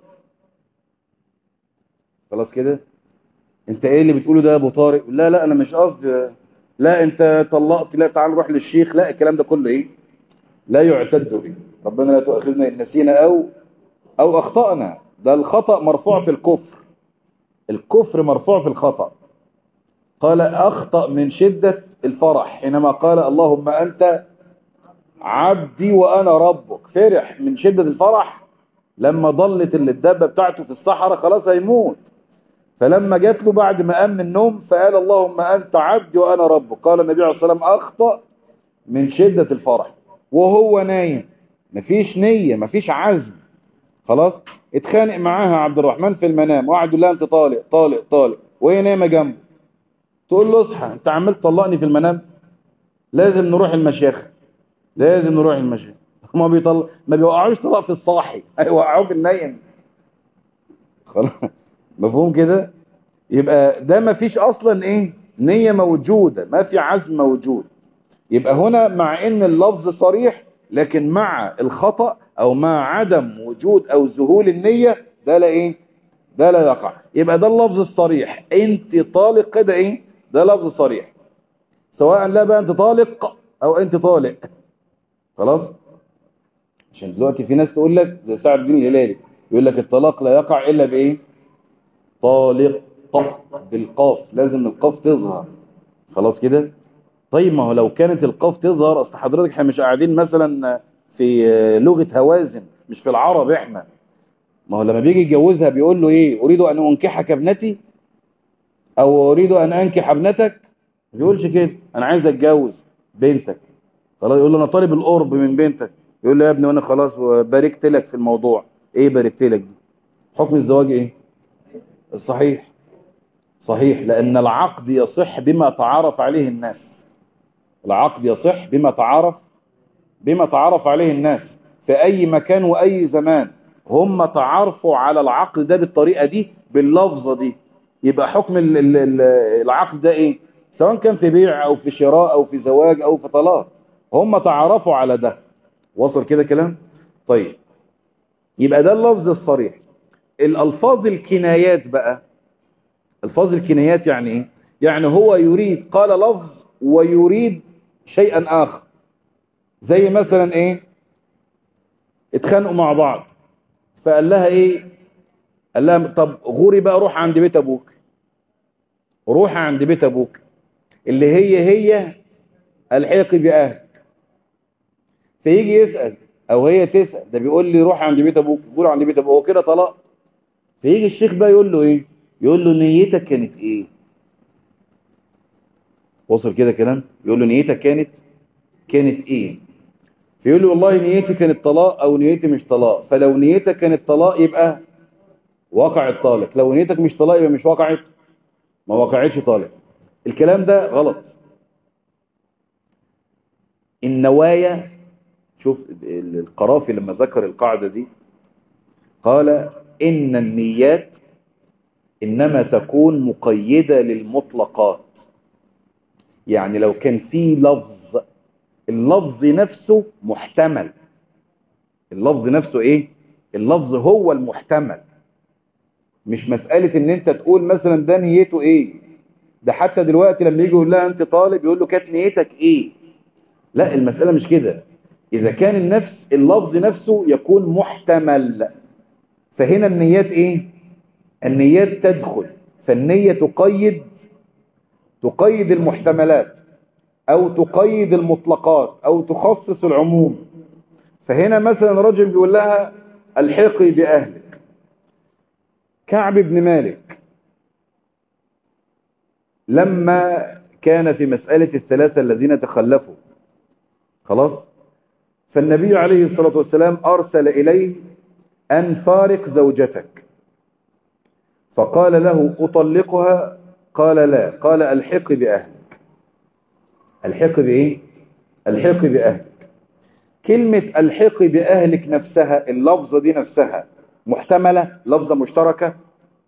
خلاص كده انت ايه اللي بتقوله ده يا ابو طارق لا لا انا مش قصدي لا انت طلقت لا تعال نروح للشيخ لا الكلام ده كله ايه لا يعتد به ربنا لا تؤاخذنا ان نسينا او او اخطانا ده الخطا مرفوع في الكفر الكفر مرفوع في الخطا قال اخطا من شده الفرح حينما قال اللهم انت عبدي وانا ربك فرح من شده الفرح لما ضلت الدابه بتاعته في الصحراء خلاص هيموت فلما جات له بعد ما قام من النوم فقال اللهم أنت عبدي وأنا ربك قال النبي عليه الصلاة والسلام أخطأ من شدة الفرح وهو نايم مفيش نية مفيش عزم خلاص اتخانق معاها عبد الرحمن في المنام وقعد يقول لها انت طالق طالق طالق وهي نايمه جنبه تقول له اصحى انت عمال تطلقني في المنام لازم نروح المشيخ لازم نروح المشيخ ما بيطلق ما بيوقعوش طلاق في الصاحي هيوقعوه في النايم خلاص مفهوم كده يبقى ده ما فيش اصلا ايه نية موجودة ما في عزم موجود يبقى هنا مع ان اللفظ صريح لكن مع الخطأ او مع عدم وجود او ذهول النية ده لا ايه ده لا يقع يبقى ده اللفظ الصريح انت طالق كده ايه ده لفظ صريح سواء لا بقى انت طالق او انت طالق خلاص عشان دلوقتي في ناس تقول لك زي سعد الدين الهلالي يقول لك الطلاق لا يقع الا بايه طالق بالقاف لازم القاف تظهر خلاص كده طيب ما هو لو كانت القاف تظهر اصل حضرتك احنا مش قاعدين مثلا في لغة هوازن مش في العرب احنا ما هو لما بيجي يتجوزها بيقول له ايه اريد ان انكحك ابنتي او اريد ان انكح ابنتك ما بيقولش كده انا عايز اتجوز بنتك خلاص يقول له انا طالب القرب من بنتك يقول له يا ابني وانا خلاص باركت لك في الموضوع ايه باركت لك دي حكم الزواج ايه صحيح صحيح لأن العقد يصح بما تعارف عليه الناس العقد يصح بما تعارف بما تعارف عليه الناس في أي مكان وأي زمان هم تعارفوا على العقد ده بالطريقة دي باللفظة دي يبقى حكم ال ال ال العقد ده إيه سواء كان في بيع أو في شراء أو في زواج أو في طلاق هم تعارفوا على ده وصل كده كلام طيب يبقى ده اللفظ الصريح الألفاظ الكنايات بقى الفاظ الكنايات يعني ايه يعني هو يريد قال لفظ ويريد شيئا آخر زي مثلا ايه اتخانقوا مع بعض فقال لها ايه قال لها طب غوري بقى روح عند بيت ابوك روح عند بيت ابوك اللي هي هي الحقي باهلك فيجي يسأل او هي تسأل ده بيقول لي روح عند بيت ابوك بيقول عند بيت ابوك هو كده طلاق فيجي الشيخ بقى يقول له ايه يقول له نيتك كانت ايه وصل كده كلام يقول له نيتك كانت كانت ايه فيقول له والله نيتي كانت طلاق او نيتي مش طلاق فلو نيتك كانت طلاق يبقى وقع الطالق لو نيتك مش طلاق يبقى مش وقعت ما وقعتش طالق الكلام ده غلط النوايا شوف القرافي لما ذكر القاعدة دي قال إن النيات إنما تكون مقيدة للمطلقات يعني لو كان في لفظ اللفظ نفسه محتمل اللفظ نفسه ايه اللفظ هو المحتمل مش مسألة ان انت تقول مثلا ده نيته ايه ده حتى دلوقتي لما يجي يقول لها انت طالب يقول له كانت نيتك ايه لا المسألة مش كده اذا كان النفس اللفظ نفسه يكون محتمل فهنا النيات ايه النيات تدخل فالنية تقيد تقيد المحتملات او تقيد المطلقات او تخصص العموم فهنا مثلا رجل بيقول لها الحقي باهلك كعب بن مالك لما كان في مسألة الثلاثة الذين تخلفوا خلاص فالنبي عليه الصلاة والسلام أرسل إليه أن فارق زوجتك فقال له أطلقها قال لا قال الحق بأهلك الحق بإيه؟ الحق بأهلك كلمة الحق بأهلك نفسها اللفظة دي نفسها محتملة لفظة مشتركة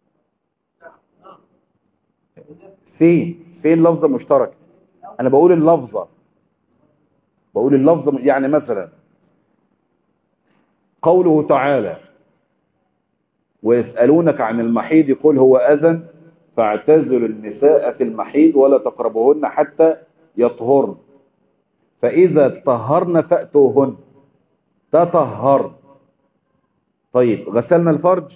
فين فين لفظة مشتركة أنا بقول اللفظة بقول اللفظة يعني مثلا قوله تعالى ويسألونك عن المحيض قل هو أذن فاعتزلوا النساء في المحيض ولا تقربوهن حتى يطهرن فإذا تطهرن فأتوهن تطهرن طيب غسلنا الفرج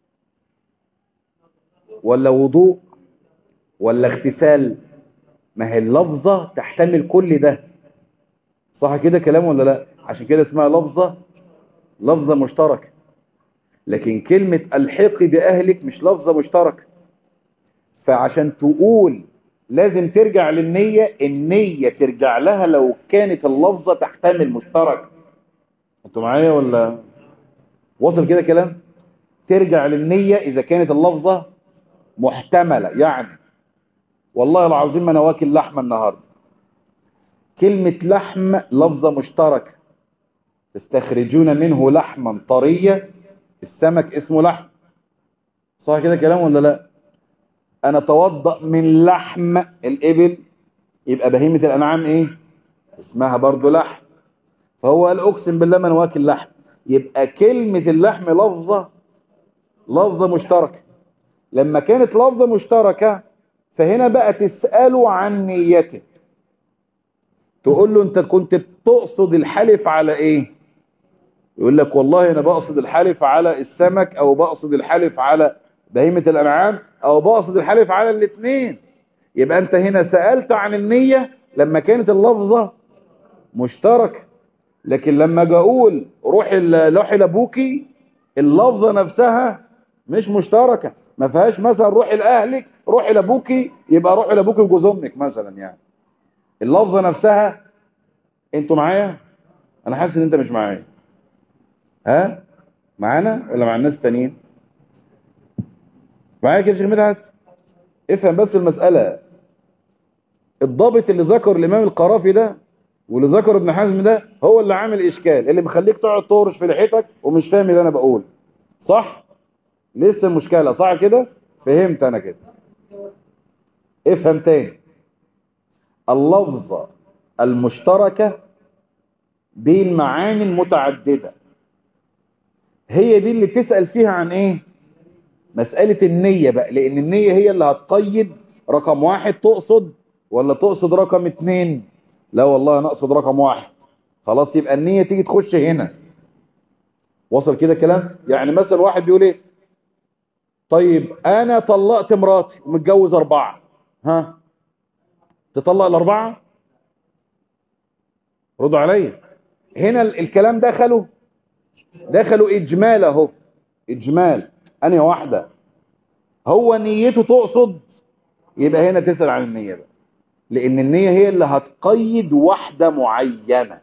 ولا وضوء ولا اغتسال ما هي اللفظة تحتمل كل ده صح كده كلام ولا لا عشان كده اسمها لفظة لفظة مشتركة لكن كلمة الحقي بأهلك مش لفظة مشتركة فعشان تقول لازم ترجع للنية النية ترجع لها لو كانت اللفظة تحتمل مشترك انتوا معايا ولا وصل كده كلام ترجع للنية إذا كانت اللفظة محتملة يعني والله العظيم أنا واكل لحمة النهاردة كلمة لحم لفظة مشتركة تستخرجون منه لحما طرية السمك اسمه لحم صح كده كلام ولا لا انا اتوضا من لحم الابل يبقى بهيمه الانعام ايه اسمها برضو لحم فهو قال اقسم بالله من واكل لحم يبقى كلمه اللحم لفظه لفظه مشتركه لما كانت لفظه مشتركه فهنا بقى تساله عن نيته تقول له انت كنت بتقصد الحلف على ايه يقول لك والله انا بقصد الحلف على السمك او بقصد الحلف على بهيمة الانعام او بقصد الحلف على الاثنين يبقى انت هنا سألت عن النية لما كانت اللفظة مشتركة لكن لما اجي اقول روح لوحي لابوكي اللفظة نفسها مش مشتركة ما فيهاش مثلا روحي لاهلك روحي لابوكي يبقى روحي لابوكي وجوز امك مثلا يعني اللفظة نفسها انتوا معايا انا حاسس ان انت مش معايا ها معانا ولا مع الناس التانيين معايا كده شيخ مدحت افهم بس المسألة الضابط اللي ذكر الامام القرافي ده واللي ذكر ابن حزم ده هو اللي عامل اشكال اللي مخليك تقعد تهرش في لحيتك ومش فاهم اللي انا بقول صح لسه المشكلة صح كده فهمت انا كده افهم تاني اللفظة المشتركة بين معاني المتعددة هي دي اللي تسأل فيها عن ايه مسألة النية بقى لان النية هي اللي هتقيد رقم واحد تقصد ولا تقصد رقم اتنين لا والله انا اقصد رقم واحد خلاص يبقى النية تيجي تخش هنا وصل كده كلام يعني مثلا واحد بيقول ايه طيب انا طلقت مراتي ومتجوز اربعة ها تطلق الاربعة ردوا عليا هنا الكلام دخلوا دخلوا اجمال اهو اجمال انهي واحده هو نيته تقصد يبقى هنا تسال عن النيه بقى لان النيه هي اللي هتقيد واحده معينه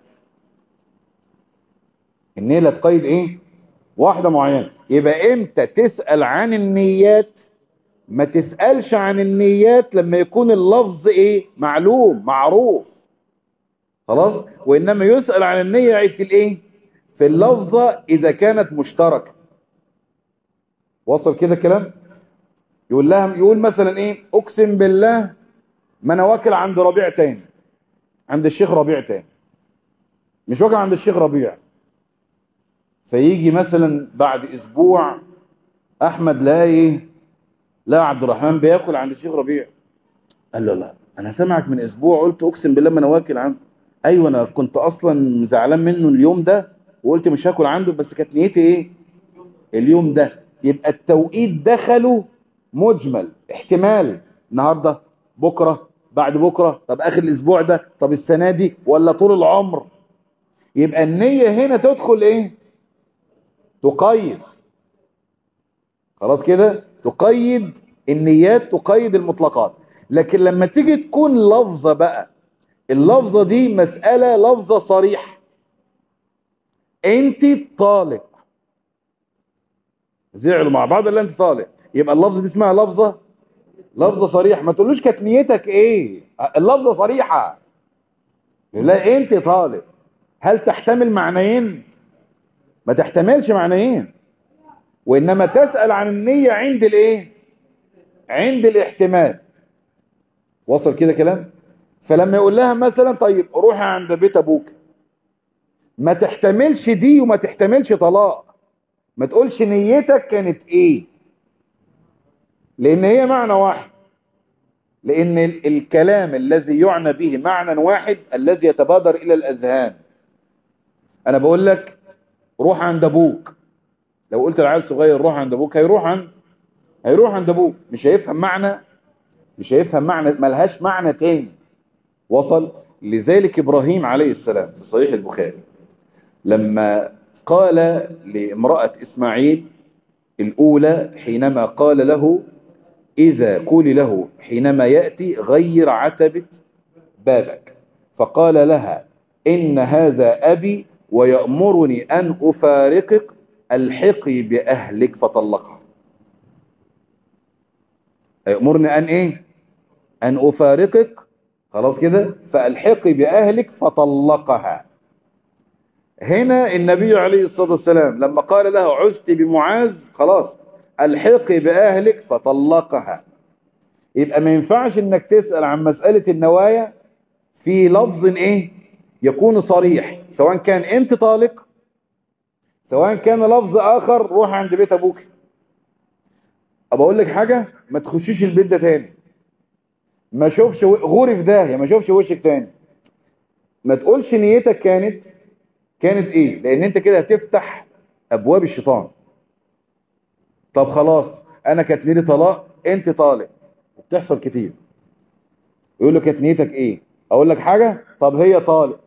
النيه اللي هتقيد ايه واحده معينه يبقى امتى تسال عن النيات ما تسالش عن النيات لما يكون اللفظ ايه معلوم معروف خلاص وانما يسال عن النيه في الايه في اللفظة إذا كانت مشتركة وصل كده كلام يقول لها يقول مثلا ايه اقسم بالله ما انا واكل عند ربيع تاني عند الشيخ ربيع تاني مش واكل عند الشيخ ربيع فيجي مثلا بعد اسبوع احمد لا ايه لا عبد الرحمن بياكل عند الشيخ ربيع قال له لا انا سامعك من اسبوع قلت اقسم بالله ما انا واكل عنده ايوه انا كنت اصلا زعلان منه اليوم ده وقلت مش هاكل عنده بس كانت نيتي ايه اليوم ده يبقى التوقيت دخله مجمل احتمال النهارده بكره بعد بكره طب اخر الاسبوع ده طب السنه دي ولا طول العمر يبقى النيه هنا تدخل ايه تقيد خلاص كده تقيد النيات تقيد المطلقات لكن لما تيجي تكون لفظة بقى اللفظة دي مسألة لفظة صريح انت طالق زعلوا مع بعض اللي انت طالق يبقى اللفظة دي اسمها لفظة لفظة صريح ما تقولوش كانت نيتك ايه اللفظة صريحة لا انت طالق هل تحتمل معنيين ما تحتملش معنيين وإنما تسأل عن النية عند الإيه عند الاحتمال وصل كده كلام فلما يقول لها مثلا طيب روحي عند بيت أبوك ما تحتملش دي وما تحتملش طلاق ما تقولش نيتك كانت إيه لأن هي معنى واحد لأن الكلام الذي يعنى به معنى واحد الذي يتبادر إلى الأذهان أنا بقول لك روح عند أبوك لو قلت لعيل صغير روح عند ابوك هيروح عند هيروح عند ابوك مش هيفهم معنى مش هيفهم معنى ملهاش معنى تاني وصل لذلك ابراهيم عليه السلام في صحيح البخاري لما قال لامرأة اسماعيل الاولى حينما قال له اذا قول له حينما يأتي غير عتبة بابك فقال لها ان هذا ابي ويأمرني ان افارقك الحقي بأهلك فطلقها يأمرني أن إيه أن أفارقك خلاص كده فألحقي بأهلك فطلقها هنا النبي عليه الصلاة والسلام لما قال له عزت بمعاذ خلاص الحقي بأهلك فطلقها يبقى ما ينفعش انك تسأل عن مسألة النوايا في لفظ ايه يكون صريح سواء كان انت طالق سواء كان لفظ اخر روح عند بيت ابوك ابى اقول لك حاجه ما تخشيش البيت ده تاني ما شوفش غوري في داهيه ما شوفش وشك تاني ما تقولش نيتك كانت كانت ايه لان انت كده هتفتح ابواب الشيطان طب خلاص انا كانت لي طلاق انت طالق بتحصل كتير يقول له كانت نيتك ايه اقول لك حاجه طب هي طالق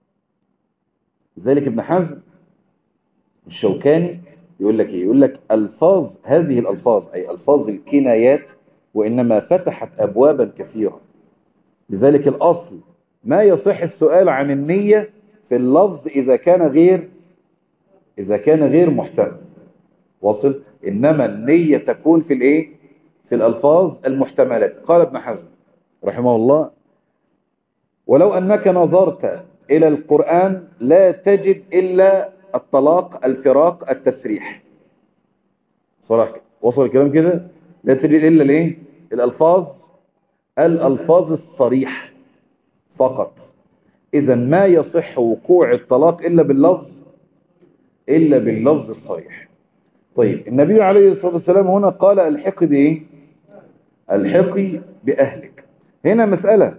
ذلك ابن حزم الشوكاني يقول لك ايه يقول لك الفاظ هذه الالفاظ اي الفاظ الكنايات وانما فتحت ابوابا كثيره لذلك الاصل ما يصح السؤال عن النيه في اللفظ اذا كان غير اذا كان غير محتمل واصل انما النيه تكون في الايه في الالفاظ المحتملات قال ابن حزم رحمه الله ولو انك نظرت الى القران لا تجد الا الطلاق الفراق التسريح صراحة وصل الكلام كده لا تجد إلا الايه الألفاظ الألفاظ الصريح فقط إذا ما يصح وقوع الطلاق إلا باللفظ إلا باللفظ الصريح طيب النبي عليه الصلاة والسلام هنا قال الحقي بإيه الحقي بأهلك هنا مسألة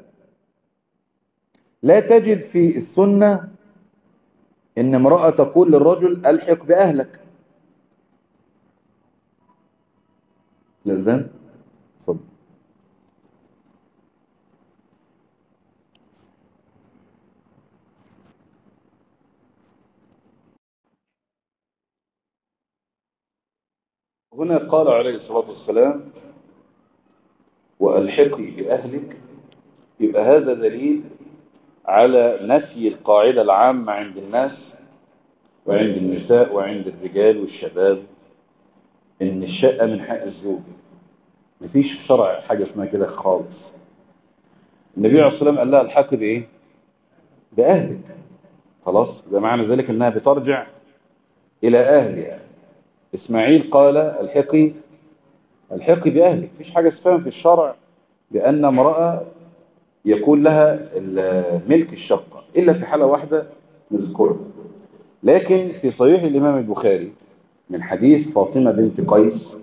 لا تجد في السنة إن امرأة تقول للرجل ألحق بأهلك لازم صب هنا قال عليه الصلاة والسلام وألحقي بأهلك يبقى هذا دليل على نفي القاعدة العامة عند الناس وعند النساء وعند الرجال والشباب إن الشقة من حق الزوج مفيش في الشرع حاجة اسمها كده خالص النبي عليه الصلاة والسلام قال لها الحق بإيه؟ بأهلك خلاص يبقى معنى ذلك إنها بترجع إلى أهلها إسماعيل قال الحقي الحقي بأهلك مفيش حاجة اسمها في الشرع بأن امرأة يكون لها ملك الشقة إلا في حالة واحدة نذكرها لكن في صحيح الإمام البخاري من حديث فاطمة بنت قيس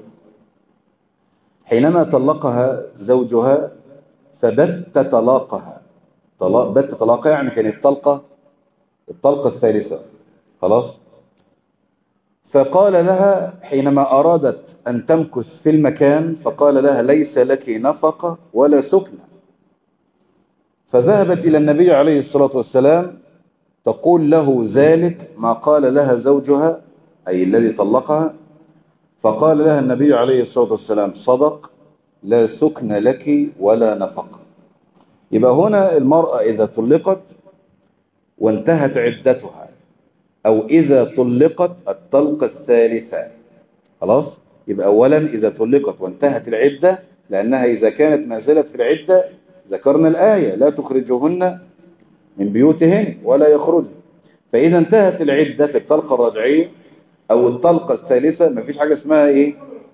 حينما طلقها زوجها فبت طلاقها طلاق بت طلاقها يعني كانت طلقة الطلقة الثالثة خلاص فقال لها حينما أرادت أن تمكث في المكان فقال لها ليس لك نفقة ولا سكنة فذهبت إلى النبي عليه الصلاة والسلام تقول له ذلك ما قال لها زوجها أي الذي طلقها فقال لها النبي عليه الصلاة والسلام صدق لا سكن لك ولا نفقة يبقى هنا المرأة إذا طلقت وانتهت عدتها أو إذا طلقت الطلقة الثالثة خلاص يبقى أولا إذا طلقت وانتهت العدة لأنها إذا كانت ما زالت في العدة ذكرنا الآية لا تخرجهن من بيوتهن ولا يخرجن فإذا انتهت العدة في الطلقة الرجعية أو الطلقة الثالثة ما فيش حاجة اسمها إيه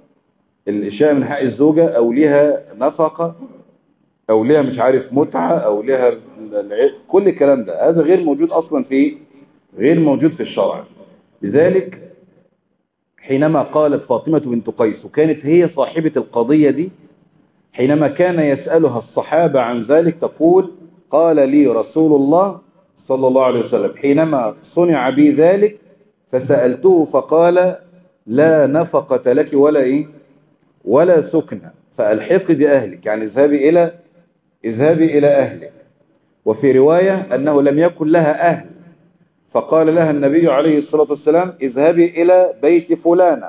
الإشاء من حق الزوجة أو لها نفقة أو لها مش عارف متعة أو لها كل الكلام ده هذا غير موجود أصلا في غير موجود في الشرع لذلك حينما قالت فاطمة بنت قيس وكانت هي صاحبة القضية دي حينما كان يسألها الصحابة عن ذلك تقول قال لي رسول الله صلى الله عليه وسلم حينما صنع بي ذلك فسألته فقال لا نفقة لك ولا إيه ولا سكنة فألحقي بأهلك يعني اذهبي إلى اذهبي إلى أهلك وفي رواية أنه لم يكن لها أهل فقال لها النبي عليه الصلاة والسلام اذهبي إلى بيت فلانة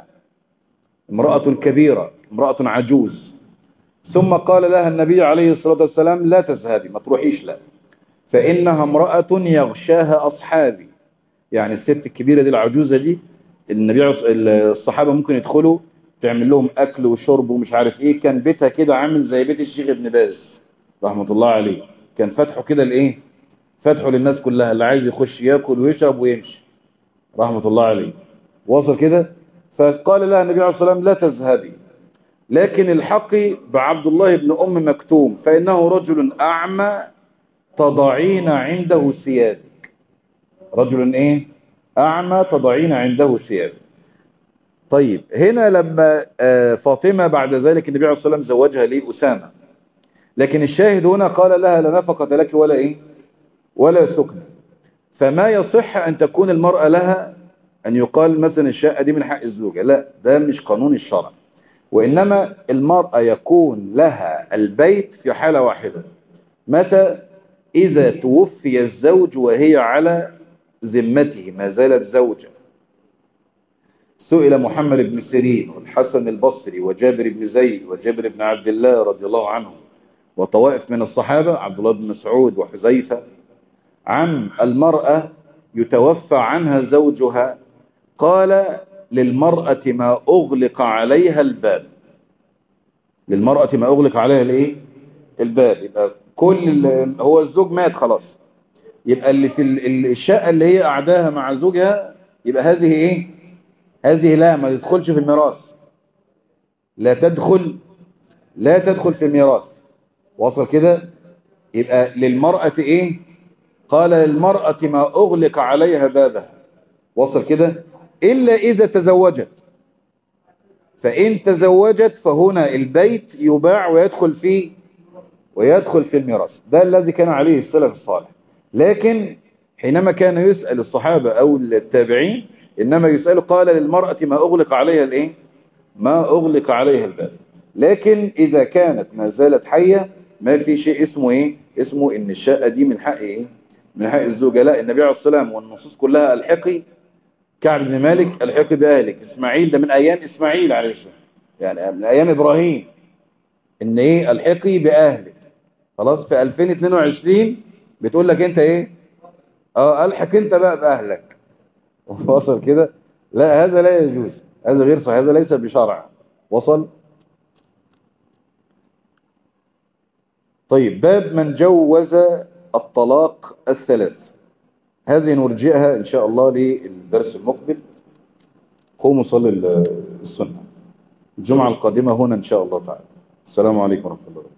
امرأة كبيرة امرأة عجوز ثم قال لها النبي عليه الصلاة والسلام لا تذهبي ما تروحيش لا فإنها امرأة يغشاها أصحابي يعني الست الكبيرة دي العجوزة دي النبي الصحابة ممكن يدخلوا تعمل لهم أكل وشرب ومش عارف إيه كان بيتها كده عامل زي بيت الشيخ ابن باز رحمة الله عليه كان فتحه كده لإيه فتحه للناس كلها اللي عايز يخش ياكل ويشرب ويمشي رحمة الله عليه وصل كده فقال لها النبي عليه الصلاة والسلام لا تذهبي لكن الحقي بعبد الله بن أم مكتوم فإنه رجل أعمى تضعين عنده ثيابك رجل إيه أعمى تضعين عنده ثيابك طيب هنا لما فاطمة بعد ذلك النبي عليه الصلاة والسلام زوجها لأسامة لكن الشاهد هنا قال لها لا نفقة لك ولا إيه ولا سكن فما يصح أن تكون المرأة لها أن يقال مثلا الشقة دي من حق الزوجة لا ده مش قانون الشرع وإنما المرأة يكون لها البيت في حالة واحدة متى إذا توفي الزوج وهي على ذمته ما زالت زوجة سئل محمد بن سيرين والحسن البصري وجابر بن زيد وجابر بن عبد الله رضي الله عنهم وطوائف من الصحابة عبد الله بن مسعود وحذيفة عن المرأة يتوفى عنها زوجها قال للمرأة ما أغلق عليها الباب للمرأة ما أغلق عليها الايه الباب يبقى كل هو الزوج مات خلاص يبقى اللي في الشقة اللي هي قعداها مع زوجها يبقى هذه ايه هذه لا ما تدخلش في الميراث لا تدخل لا تدخل في الميراث وصل كده يبقى للمرأة ايه قال للمرأة ما أغلق عليها بابها وصل كده إلا إذا تزوجت فإن تزوجت فهنا البيت يباع ويدخل فيه ويدخل في الميراث ده الذي كان عليه السلف الصالح لكن حينما كان يسأل الصحابة أو التابعين إنما يسأل قال للمرأة ما أغلق عليها الإيه؟ ما أغلق عليها الباب لكن إذا كانت ما زالت حية ما في شيء اسمه إيه اسمه إن الشقة دي من حق إيه من حق الزوجة لا النبي عليه الصلاة والسلام والنصوص كلها الحقي كعب بن مالك الحقي بأهلك إسماعيل ده من أيام إسماعيل عليه السلام يعني من أيام إبراهيم إن إيه الحقي بأهلك خلاص في 2022 بتقول لك أنت إيه اه ألحق أنت بقى بأهلك وصل كده لا هذا لا يجوز هذا غير صحيح هذا ليس بشرع وصل طيب باب من جوز الطلاق الثلاث هذه نرجئها إن شاء الله للدرس المقبل قوموا صلي ال- السنة الجمعة القادمة هنا إن شاء الله تعالى السلام عليكم ورحمة الله وبركاته